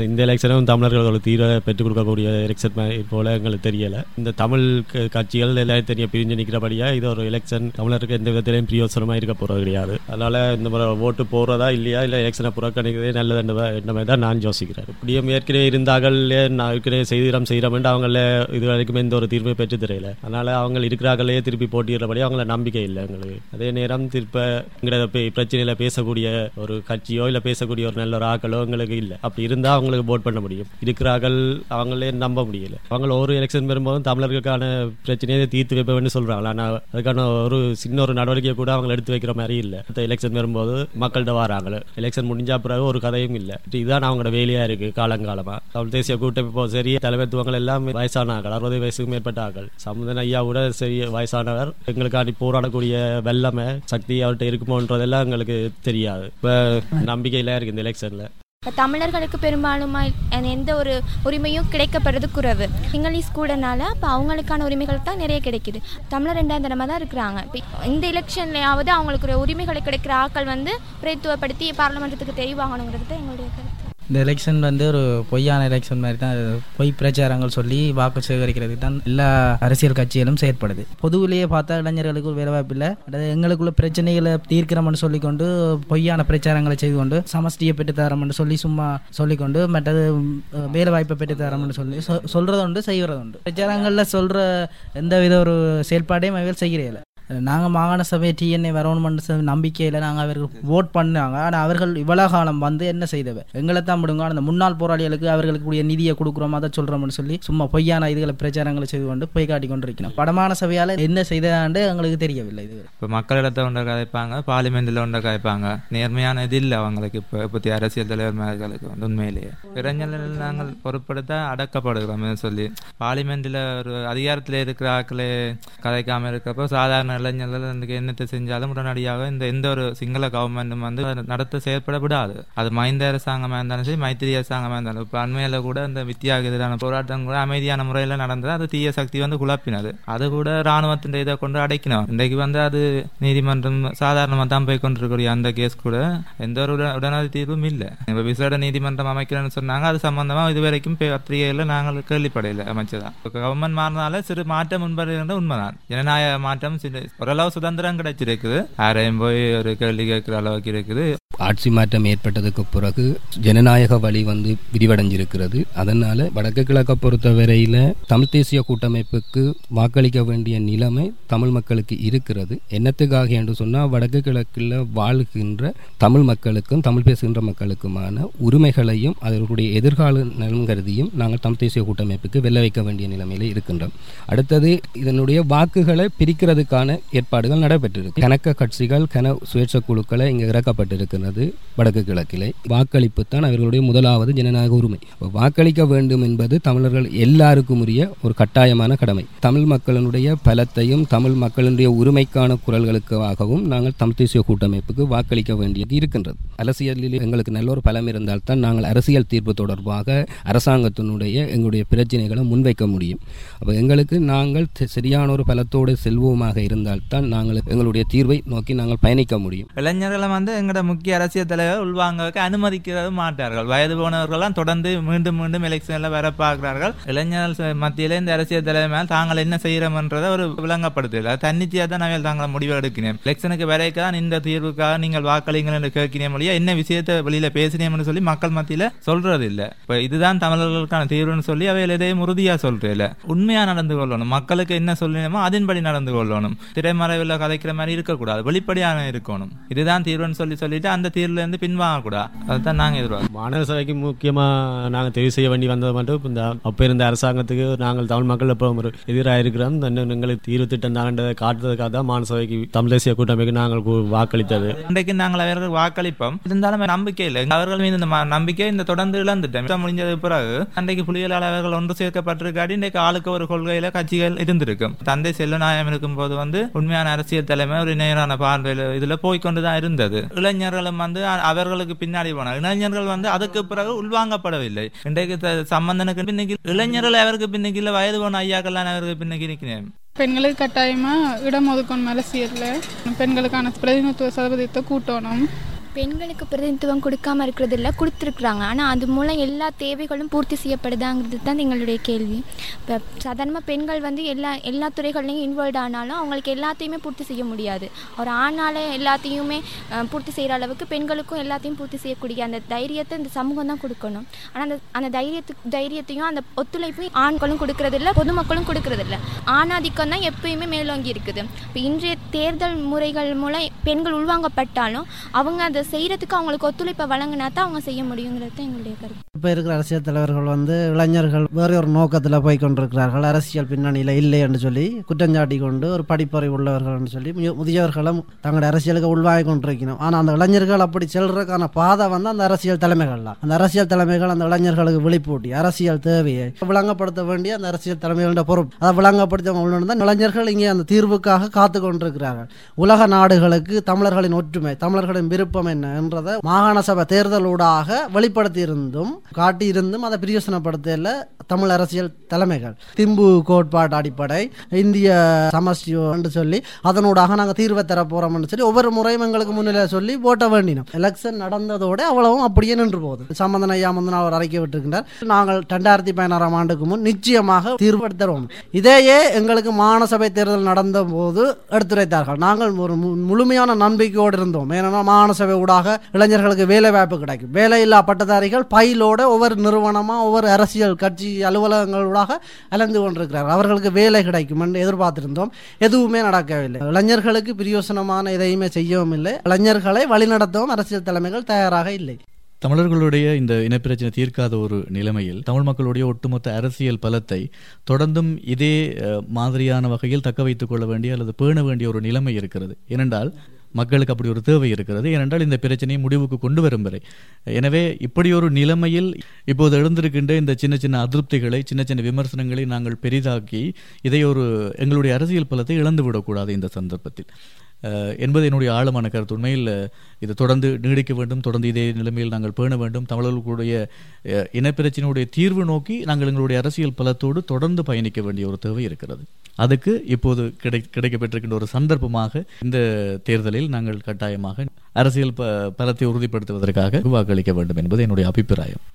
இந்த எலெக்ஷனும் தமிழர்கள் ஒரு தீர பெற்றுக் கொடுக்கக்கூடிய எலெக்ஷன் மாதிரி போல எங்களுக்கு தெரியல இந்த தமிழ் க- கட்சிகள் எல்லாம் தெரிய பிரிஞ்சு நிற்கிறபடியா இது ஒரு எலெக்ஷன் தமிழருக்கு எந்த விதத்திலையும் பிரியோசனமா இருக்க போறது கிடையாது அதனால இந்த முறை ஓட்டு போறதா இல்லையா இல்ல எலெக்ஷனை புறக்கணிக்கிறதே நல்லது என்ற மாதிரி தான் நான் யோசிக்கிறேன் இப்படியும் ஏற்கனவே இருந்தார்கள் நான் ஏற்கனவே செய்திடம் செய்கிறோம் அவங்கள இது வரைக்கும் எந்த ஒரு தீர்வை பெற்று தெரியல அதனால அவங்க இருக்கிறார்களே திருப்பி போட்டியிடுறபடி அவங்கள நம்பிக்கை இல்லை எங்களுக்கு அதே நேரம் திருப்ப எங்களோட பே- பிரச்சனையில பேசக்கூடிய ஒரு கட்சியோ இல்ல பேசக்கூடிய ஒரு நல்ல ஒரு ஆக்களோ எங்களுக்கு இல்லை அப்படி இருந்தா அவங்களுக்கு போட் பண்ண முடியும் இருக்கிறார்கள் அவங்களே நம்ப முடியல அவங்க ஒரு எலெக்ஷன் வரும்போதும் தமிழர்களுக்கான பிரச்சனையை தீர்த்து வைப்பேன்னு சொல்றாங்க ஆனா அதுக்கான ஒரு சின்ன ஒரு நடவடிக்கை கூட அவங்க எடுத்து வைக்கிற மாதிரி இல்லை அடுத்த எலெக்ஷன் வரும்போது மக்கள்கிட்ட வராங்க எலெக்ஷன் முடிஞ்ச பிறகு ஒரு கதையும் இல்லை இதுதான் அவங்களோட வேலையா இருக்கு காலங்காலமா தமிழ் தேசிய கூட்டமைப்போ சரி தலைமைத்துவங்கள் எல்லாம் வயசான ஆக்கள் அறுபது வயசுக்கு மேற்பட்ட ஆக்கள் சமுதன் ஐயா கூட சரி வயசானவர் எங்களுக்காண்டி போராடக்கூடிய வெள்ளமை சக்தி அவர்கிட்ட இருக்குமோன்றதெல்லாம் எங்களுக்கு தெரியாது இப்ப நம்பிக்கையில இருக்கு இந்த எலெக்ஷன்ல இப்போ தமிழர்களுக்கு பெரும்பாலுமா எந்த ஒரு உரிமையும் கிடைக்கப்படுறது குறைவு இங்கிலீஷ் கூடனால அப்போ அவங்களுக்கான உரிமைகள் தான் நிறைய கிடைக்குது தமிழர் ரெண்டாம் தரமாக தான் இருக்கிறாங்க இப்போ இந்த எலெக்ஷன்லையாவது அவங்களுக்கு ஒரு உரிமைகளை கிடைக்கிற ஆட்கள் வந்து பிரதித்துவப்படுத்தி பார்லமெண்ட்டுக்கு தெரிவாகணுங்கிறது தான் எங்களுடைய கருத்து இந்த எலெக்ஷன் வந்து ஒரு பொய்யான எலெக்ஷன் மாதிரி தான் அது பொய் பிரச்சாரங்கள் சொல்லி வாக்கு சேகரிக்கிறதுக்கு தான் எல்லா அரசியல் கட்சிகளும் செயற்படுது பொதுவிலேயே பார்த்தா இளைஞர்களுக்கு ஒரு வேலைவாய்ப்பு இல்லை அதாவது எங்களுக்குள்ள பிரச்சனைகளை தீர்க்கிறோம்னு சொல்லிக்கொண்டு பொய்யான பிரச்சாரங்களை செய்து கொண்டு சமஷ்டியை பெற்று தரோம்னு சொல்லி சும்மா சொல்லிக்கொண்டு மற்றது அஹ், வேலைவாய்ப்பை பெற்று தரோம்னு சொல்லி சொ- சொல்றது உண்டு செய்கிறது உண்டு பிரச்சாரங்களில் சொல்ற எந்த வித ஒரு செயல்பாடையும் அவர்கள் செய்கிறதில்ல நாங்கள் மாகாண சபை டிஎன்ஏ வரணுமென்ற நம்பிக்கையில் நாங்கள் அவர்கள் ஓட் பண்ணாங்க ஆனால் அவர்கள் இவ்வளவு காலம் வந்து என்ன செய்தவ எங்களை தான் விடுங்க அந்த முன்னாள் போராளிகளுக்கு அவர்களுக்கு கூடிய நிதியை கொடுக்குறோம் அதை சொல்கிறோம்னு சொல்லி சும்மா பொய்யான இதுகளை பிரச்சாரங்களை செய்து கொண்டு பொய் காட்டி கொண்டிருக்கிறோம் படமான சபையால் என்ன செய்தாண்டு எங்களுக்கு தெரியவில்லை இது இப்போ மக்களிடத்தை ஒன்றை கதைப்பாங்க பார்லிமெண்ட்டில் ஒன்றை கதைப்பாங்க நேர்மையான இது இல்லை அவங்களுக்கு இப்போ இப்போத்தி அரசியல் தலைவர்களுக்கு வந்து உண்மையிலேயே இளைஞர்கள் நாங்கள் பொருட்படுத்த அடக்கப்படுகிறோம் சொல்லி பார்லிமெண்ட்டில் ஒரு அதிகாரத்தில் இருக்கிற ஆட்களே கதைக்காம இருக்கப்போ சாதாரண இளைஞர்கள் எனக்கு என்னத்தை செஞ்சாலும் உடனடியாக இந்த எந்த ஒரு சிங்கள கவர்மெண்ட்டும் வந்து அதை நடத்த செயற்பட விடாது அது மைந்த அரசாங்கமாக இருந்தாலும் சரி மைத்திரி அரசாங்கமாக இருந்தாலும் இப்போ அண்மையில் கூட இந்த வித்தியாக எதிரான போராட்டம் கூட அமைதியான முறையில் நடந்தது அது தீய சக்தி வந்து குழப்பினது அது கூட ராணுவத்தின் இதை கொண்டு அடைக்கணும் இன்றைக்கு வந்து அது நீதிமன்றம் சாதாரணமாக தான் போய் கொண்டிருக்கக்கூடிய அந்த கேஸ் கூட எந்த ஒரு உட- உடனடி தீர்வும் இல்லை இப்போ விசேட நீதிமன்றம் அமைக்கிறேன்னு சொன்னாங்க அது சம்பந்தமா இதுவரைக்கும் பே- பத்திரிகையில நாங்கள் கேள்விப்படையில அமைச்சதா கவர்மெண்ட் மாறினால சிறு மாற்றம் முன்படுகின்ற உண்மைதான் ஜனநாயக மாற்றம் சிறு ஓரளவு சுதந்திரம் கிடைச்சிருக்குது யாரையும் போய் ஒரு கேள்வி கேட்கிற அளவுக்கு இருக்குது ஆட்சி மாற்றம் ஏற்பட்டதுக்கு பிறகு ஜனநாயக வழி வந்து விரிவடைஞ்சிருக்கிறது அதனால வடக்கு கிழக்க பொறுத்தவரையில தமிழ் தேசிய கூட்டமைப்புக்கு வாக்களிக்க வேண்டிய நிலைமை தமிழ் மக்களுக்கு இருக்கிறது என்னத்துக்காக என்று சொன்னால் வடக்கு கிழக்கில் வாழ்கின்ற தமிழ் மக்களுக்கும் தமிழ் பேசுகின்ற மக்களுக்குமான உரிமைகளையும் அதனுடைய எதிர்கால நலன் கருதியும் நாங்கள் தமிழ் தேசிய கூட்டமைப்புக்கு வெல்ல வைக்க வேண்டிய நிலைமையில இருக்கின்றோம் அடுத்தது இதனுடைய வாக்குகளை பிரிக்கிறதுக்கான ஏற்பாடுகள் நடைபெற்றிருக்கு கணக்க கட்சிகள் கன சுயேட்சை குழுக்களை இங்கே இறக்கப்பட்டிருக்கிறது வடக்கு கிழக்கிலே வாக்களிப்பு தான் அவர்களுடைய முதலாவது ஜனநாயக உரிமை அப்ப வாக்களிக்க வேண்டும் என்பது தமிழர்கள் எல்லாருக்கும் உரிய ஒரு கட்டாயமான கடமை தமிழ் மக்களினுடைய பலத்தையும் தமிழ் மக்களினுடைய உரிமைக்கான குரல்களுக்காகவும் நாங்கள் தமிழ் தேசிய கூட்டமைப்புக்கு வாக்களிக்க வேண்டியது இருக்கின்றது அரசியலில் எங்களுக்கு நல்ல ஒரு பலம் இருந்தால்தான் நாங்கள் அரசியல் தீர்ப்பு தொடர்பாக அரசாங்கத்தினுடைய எங்களுடைய பிரச்சனைகளை முன்வைக்க முடியும் அப்போ எங்களுக்கு நாங்கள் தி- சரியான ஒரு பலத்தோடு செல்வோமாக இருந்தால்தான் நாங்கள் எங்களுடைய தீர்வை நோக்கி நாங்கள் பயணிக்க முடியும் இளைஞர்களை வந்து எங்களோட முக்கிய அரசியல் தலைவர் உள்வாங்க அனுமதிக்கிறது மாட்டார்கள் வயது போனவர்கள்லாம் தொடர்ந்து மீண்டும் மீண்டும் எலெக்ஷனில் வர பார்க்கிறார்கள் இளைஞர்கள் ச- மத்தியில இந்த அரசியல் தலைவர் மேல் தாங்கள் என்ன செய்கிறோம்ன்றதை ஒரு விளங்கப்படுத்தல தன்னிச்சையாக தான் நாங்கள் தாங்கள் முடிவு எடுக்கிறேன் எலெக்ஷனுக்கு வரைக்க தான் இந்த தீர்வுக்காக நீங்கள் வாக்களிங்கள் என்று கேட்கிறேன் மொழியா என்ன விஷயத்தை வெளியில பேசினேம்னு சொல்லி மக்கள் மத்தியில சொல்றது இல்ல இப்ப இதுதான் தமிழர்களுக்கான தீர்வுன்னு சொல்லி அவையில் எதையும் உறுதியா சொல்றேன் உண்மையா நடந்து கொள்ளணும் மக்களுக்கு என்ன சொல்லணுமோ அதன்படி நடந்து கொள்ளணும் திரைமறைவில் கதைக்கிற மாதிரி இருக்கக்கூடாது வெளிப்படையான இருக்கணும் இதுதான் தீர்வுன்னு சொல்லி சொல்லிட்டு அந்த தீர்வுல இருந்து பின்வாங்கக்கூடாது அதுதான் நாங்க எதிர்பார்க்கிறோம் மாநில சபைக்கு முக்கியமா நாங்கள் தெரிவு செய்ய வேண்டி வந்தது மட்டும் இப்ப இந்த அப்ப இருந்த அரசாங்கத்துக்கு நாங்கள் தமிழ் மக்கள் இப்போ ஒரு எதிராக இருக்கிறோம் இன்னும் எங்களுக்கு தீர்வு திட்டம் தாண்டதை காட்டுறதுக்காக தான் மாநில சபைக்கு தமிழ் தேசிய கூட்டமைக்கு நாங்கள் கு- வாக்களித்தது இன்றைக்கு நாங்கள் அவர்கள் வாக்களிப்போம் இருந்தாலும் நம்பிக்கை இல்லை அவர்கள் மீது இந்த ம- நம்பிக்கை இந்த தொடர்ந்து இழந்துட்டோம் யுத்தம் முடிஞ்சது பிறகு அன்றைக்கு புலிகளால் அவர்கள் ஒன்று சேர்க்கப்பட்டிருக்காடி இன்றைக்கு ஆளுக்கு ஒரு கொள்கையில கட்சிகள் இருந்திருக்கும் தந்தை செல்வநாயம் இருக்கும் போது வந்து உண்மையான அரசியல் தலைமை ஒரு நேரான பார்வையில் இதுல போய்க்கொண்டு தான் இருந்தது இளைஞர்களும் வந்து அ- அவர்களுக்கு பின்னாடி போனார் இளைஞர்கள் வந்து அதுக்கு பிறகு உள்வாங்கப்படவில்லை இன்றைக்கு த- சம்பந்தனுக்கு பின்னுக்கு இளைஞர்கள் அவருக்கு பின்னுக்கு இல்ல வயது போன ஐயாக்கள்லாம் அவருக்கு பின்னுக்கு இருக்கிறேன் பெண்களுக்கு கட்டாயமாக இடம் ஒதுக்கணும் அரசியலில் பெண்களுக்கான பிரதிநிதித்துவ சதவீதத்தை கூட்டணும் பெண்களுக்கு பிரதிநிதித்துவம் கொடுக்காம இருக்கிறது இல்லை கொடுத்துருக்குறாங்க ஆனால் அது மூலம் எல்லா தேவைகளும் பூர்த்தி செய்யப்படுதாங்கிறது தான் எங்களுடைய கேள்வி இப்போ சாதாரணமாக பெண்கள் வந்து எல்லா எல்லா துறைகள்லையும் இன்வால்வ் ஆனாலும் அவங்களுக்கு எல்லாத்தையுமே பூர்த்தி செய்ய முடியாது ஒரு ஆணால் எல்லாத்தையுமே அஹ், பூர்த்தி செய்கிற அளவுக்கு பெண்களுக்கும் எல்லாத்தையும் பூர்த்தி செய்யக்கூடிய அந்த தைரியத்தை இந்த சமூகம் தான் கொடுக்கணும் ஆனால் அந்த அந்த தைரியத்துக்கு தைரியத்தையும் அந்த ஒத்துழைப்பையும் ஆண்களும் கொடுக்கறதில்ல பொதுமக்களும் கொடுக்கறதில்ல ஆணாதிக்கம் தான் எப்பயுமே மேலோங்கி இருக்குது இப்போ இன்றைய தேர்தல் முறைகள் மூலம் பெண்கள் உள்வாங்கப்பட்டாலும் அவங்க அதை செய்கிறதுக்கு அவங்களுக்கு ஒத்துழைப்பை வழங்கினா தான் அவங்க செய்ய முடியுங்கிறது தான் எங்களுடைய கருத்து இப்போ இருக்கிற அரசியல் தலைவர்கள் வந்து இளைஞர்கள் வேறு ஒரு நோக்கத்தில் போய் கொண்டிருக்கிறார்கள் அரசியல் பின்னணியில் இல்லை என்று சொல்லி குற்றஞ்சாட்டி கொண்டு ஒரு படிப்பறை உள்ளவர்கள் என்று சொல்லி மு- முதியவர்களும் தங்களுடைய அரசியலுக்கு உள்வாங்கி கொண்டிருக்கணும் ஆனால் அந்த இளைஞர்கள் அப்படி செல்றதுக்கான பாதை வந்து அந்த அரசியல் தலைமைகள் தான் அந்த அரசியல் தலைமைகள் அந்த இளைஞர்களுக்கு விழிப்பூட்டி அரசியல் தேவையை விளங்கப்படுத்த வேண்டிய அந்த அரசியல் தலைமைகளோட பொறுப்பு அதை விளங்கப்படுத்த தான் இளைஞர்கள் இங்கே அந்த தீர்வுக்காக காத்து கொண்டிருக்கிறார்கள் உலக நாடுகளுக்கு தமிழர்களின் ஒற்றுமை தமிழர்களின் விருப்பம் என்ன என்றதை மாகாண சபை தேர்தலூடாக வெளிப்படுத்தியிருந்தும் காட்டியிருந்தும் அதை பிரயோசனப்படுத்தல தமிழ் அரசியல் தலைமைகள் திம்பு கோட்பாடு அடிப்படை இந்திய சமஷ்டி என்று சொல்லி அதனூடாக நாங்கள் தீர்வை தர போறோம்னு சொல்லி ஒவ்வொரு முறையும் எங்களுக்கு முன்னிலை சொல்லி ஓட்ட வேண்டினோம் எலெக்ஷன் நடந்ததோட அவ்வளவும் அப்படியே நின்று போகுது சம்பந்தன் ஐயா முந்தின அவர் அறிக்கை விட்டிருக்கின்றார் நாங்கள் ரெண்டாயிரத்தி பதினாறாம் ஆண்டுக்கு முன் நிச்சயமாக தீர்வு தருவோம் இதையே எங்களுக்கு மாநசபை தேர்தல் நடந்த போது எடுத்துரைத்தார்கள் நாங்கள் ஒரு மு- முழுமையான நம்பிக்கையோடு இருந்தோம் ஏன்னா மாநசபை ஊடாக இளைஞர்களுக்கு வேலை வாய்ப்பு கிடைக்கும் வேலையில்லா பட்டதாரிகள் பயிலோட ஒவ்வொரு நிறுவனமா ஒவ்வொரு அரசியல் கட்சி அலுவலகங்களூடாக அலைந்து கொண்டிருக்கிறார்கள் அவர்களுக்கு வேலை கிடைக்கும் என்று எதிர்பார்த்திருந்தோம் எதுவுமே நடக்கவில்லை இளைஞர்களுக்கு பிரியோசனமான எதையுமே செய்யவும் இல்லை இளைஞர்களை வழிநடத்தவும் அரசியல் தலைமைகள் தயாராக இல்லை தமிழர்களுடைய இந்த இனப்பிரச்சனை தீர்க்காத ஒரு நிலைமையில் தமிழ் மக்களுடைய ஒட்டுமொத்த அரசியல் பலத்தை தொடர்ந்தும் இதே அஹ், மாதிரியான வகையில் தக்க வைத்துக் கொள்ள வேண்டிய அல்லது பேண வேண்டிய ஒரு நிலைமை இருக்கிறது ஏனென்றால் மக்களுக்கு அப்படி ஒரு தேவை இருக்கிறது ஏனென்றால் இந்த பிரச்சனையை முடிவுக்கு கொண்டு வரும் வரை எனவே இப்படி ஒரு நிலைமையில் இப்போது எழுந்திருக்கின்ற இந்த சின்ன சின்ன அதிருப்திகளை சின்ன சின்ன விமர்சனங்களை நாங்கள் பெரிதாக்கி இதை ஒரு எங்களுடைய அரசியல் பலத்தை இழந்து விடக்கூடாது இந்த சந்தர்ப்பத்தில் அஹ், என்பது என்னுடைய ஆழமான கருத்து உண்மையில் அஹ், இது தொடர்ந்து நீடிக்க வேண்டும் தொடர்ந்து இதே நிலைமையில் நாங்கள் பேண வேண்டும் தமிழர்களுடைய அஹ், இனப்பிரச்சனையுடைய தீர்வு நோக்கி நாங்கள் எங்களுடைய அரசியல் பலத்தோடு தொடர்ந்து பயணிக்க வேண்டிய ஒரு தேவை இருக்கிறது அதுக்கு இப்போது கிடை கிடைக்கப்பட்டிருக்கின்ற ஒரு சந்தர்ப்பமாக இந்த தேர்தலில் நாங்கள் கட்டாயமாக அரசியல் ப பலத்தை உறுதிப்படுத்துவதற்காக வாக்களிக்க வேண்டும் என்பது என்னுடைய அபிப்பிராயம்